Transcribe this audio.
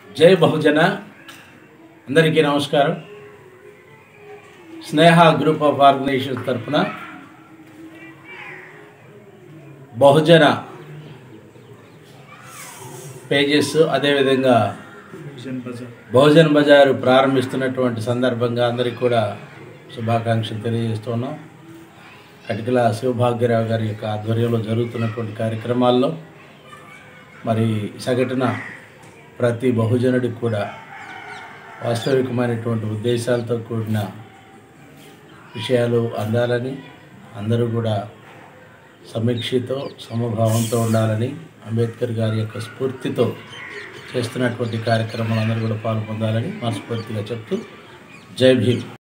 జై బహుజన అందరికీ నమస్కారం స్నేహ గ్రూప్ ఆఫ్ ఆర్గనైజేషన్ తరఫున బహుజన పేజెస్ అదేవిధంగా బహుజన్ బజారు ప్రారంభిస్తున్నటువంటి సందర్భంగా అందరికీ కూడా శుభాకాంక్షలు తెలియజేస్తున్నాం కటికల శివభాగ్యరావు గారి యొక్క ఆధ్వర్యంలో జరుగుతున్నటువంటి కార్యక్రమాల్లో మరి సగటున ప్రతి బహుజనుడికి కూడా వాస్తవికమైనటువంటి ఉద్దేశాలతో కూడిన విషయాలు అందాలని అందరూ కూడా సమీక్షతో సమభావంతో ఉండాలని అంబేద్కర్ గారి యొక్క స్ఫూర్తితో చేస్తున్నటువంటి కార్యక్రమాలు అందరూ కూడా పాల్పొందాలని మనస్ఫూర్తిగా చెప్తూ జై భీమ్